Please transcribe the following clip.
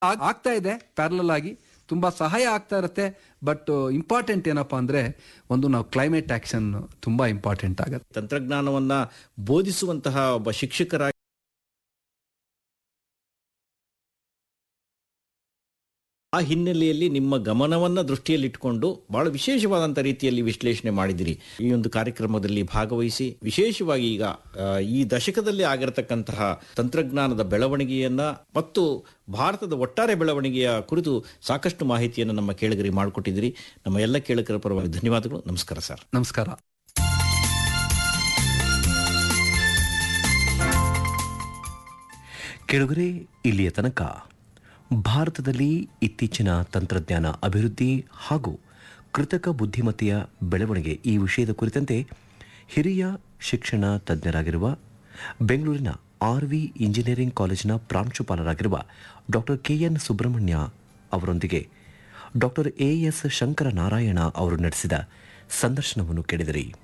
ಆಗ್- ಆಗ್ತಾ ಇದೆ ಪ್ಯಾರಲಲ್ ಆಗಿ ತುಂಬಾ ಸಹಾಯ ಆಗ್ತಾ ಇರುತ್ತೆ ಬಟ್ ಇಂಪಾರ್ಟೆಂಟ್ ಏನಪ್ಪಾ ಅಂದ್ರೆ ಒಂದು ನಾವು ಕ್ಲೈಮೇಟ್ ಆಕ್ಷನ್ ತುಂಬಾ ಇಂಪಾರ್ಟೆಂಟ್ ಆಗುತ್ತೆ ತಂತ್ರಜ್ಞಾನವನ್ನ ಬೋಧಿಸುವಂತಹ ಒಬ್ಬ ಶಿಕ್ಷಕರಾಗಿ ಆ ಹಿನ್ನೆಲೆಯಲ್ಲಿ ನಿಮ್ಮ ಗಮನವನ್ನ ದೃಷ್ಟಿಯಲ್ಲಿಟ್ಟುಕೊಂಡು ಬಹಳ ವಿಶೇಷವಾದಂಥ ರೀತಿಯಲ್ಲಿ ವಿಶ್ಲೇಷಣೆ ಮಾಡಿದಿರಿ ಈ ಒಂದು ಕಾರ್ಯಕ್ರಮದಲ್ಲಿ ಭಾಗವಹಿಸಿ ವಿಶೇಷವಾಗಿ ಈಗ ಆ, ಈ ದಶಕದಲ್ಲಿ ಆಗಿರತಕ್ಕಂತಹ ತಂತ್ರಜ್ಞಾನದ ಬೆಳವಣಿಗೆಯನ್ನ ಮತ್ತು ಭಾರತದ ಒಟ್ಟಾರೆ ಬೆಳವಣಿಗೆಯ ಕುರಿತು ಸಾಕಷ್ಟು ಮಾಹಿತಿಯನ್ನು ನಮ್ಮ ಕೇಳುಗರಿಗೆ ಮಾಡಿಕೊಟ್ಟಿದ್ದೀರಿ ನಮ್ಮ ಎಲ್ಲ ಕೇಳುಗರ ಪರವಾಗಿ ಧನ್ಯವಾದಗಳು ನಮಸ್ಕಾರ ಸರ್ ನಮಸ್ಕಾರ ಕೆಳಗರೆ ಇಲ್ಲಿಯ ತನಕ ಭಾರತದಲ್ಲಿ ಇತ್ತೀಚಿನ ತಂತ್ರಜ್ಞಾನ ಅಭಿವೃದ್ಧಿ ಹಾಗೂ ಕೃತಕ ಬುದ್ಧಿಮತ್ತೆಯ ಬೆಳವಣಿಗೆ ಈ ವಿಷಯದ ಕುರಿತಂತೆ ಹಿರಿಯ ಶಿಕ್ಷಣ ತಜ್ಞರಾಗಿರುವ ಬೆಂಗಳೂರಿನ ಆರ್ ವಿ ಇಂಜಿನಿಯರಿಂಗ್ ಕಾಲೇಜಿನ ಪ್ರಾಂಶುಪಾಲರಾಗಿರುವ ಡಾಕ್ಟರ್ ಕೆ ಎನ್ ಸುಬ್ರಹ್ಮಣ್ಯ ಅವರೊಂದಿಗೆ doctor A S Shankara Narayana ಅವರು ನಡೆಸಿದ ಸಂದರ್ಶನವನ್ನು ಕೇಳಿದಿರಿ